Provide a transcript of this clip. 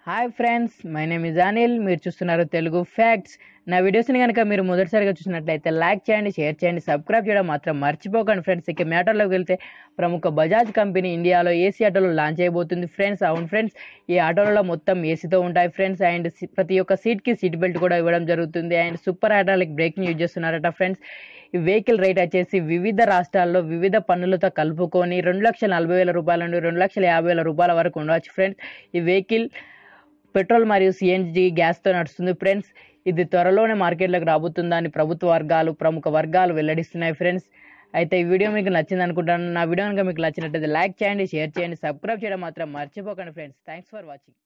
hi friends my name is Anil మీరు చూస్తున్నారు Telugu facts నా వీడియోస్ని కనుక మీరు మొదటిసారిగా చూసినట్లయితే లైక్ చేయండి షేర్ చేయండి సబ్స్క్రైబ్ చేయడం మాత్రం మర్చిపోకండి ఫ్రెండ్స్ ఇక మ్యాటర్లోకి వెళ్తే ప్రముఖ బజాజ్ కంపెనీ ఇండియాలో ఏసీ ఆటోలు లాంచ్ అయిపోతుంది ఫ్రెండ్స్ అవును ఫ్రెండ్స్ ఈ ఆటోలలో మొత్తం ఏసీతో ఉంటాయి ఫ్రెండ్స్ అండ్ సి- ప్రతి ఒక్క సీట్కి సీట్ బెల్ట్ కూడా ఇవ్వడం జరుగుతుంది అండ్ సూపర్ హైడ్రాలిక్ బ్రేక్ని యూజ్ చేస్తున్నారట ఫ్రెండ్స్ ఈ వెహికల్ రేట్ వచ్చేసి వివిధ రాష్ట్రాల్లో వివిధ పన్నులతో కలుపుకొని రెండు లక్షల నలభై వేల రూపాయల నుండి రెండు లక్షల యాభై వేల రూపాయల వరకు ఉండవచ్చు ఫ్రెండ్స్ ఈ వెహికల్ పెట్రోల్ మరియు సిఎన్జి గ్యాస్తో నడుస్తుంది ఫ్రెండ్స్ ఇది త్వరలోనే మార్కెట్లోకి రాబోతుందని ప్రభుత్వ వర్గాలు ప్రముఖ వర్గాలు వెల్లడిస్తున్నాయి ఫ్రెండ్స్ అయితే ఈ వీడియో మీకు నచ్చింది అనుకుంటాను నా వీడియో కనుక మీకు నచ్చినట్లయితే లైక్ చేయండి షేర్ చేయండి సబ్స్క్రైబ్ చేయడం మాత్రం మర్చిపోకండి ఫ్రెండ్స్ థ్యాంక్స్ ఫర్ వాచింగ్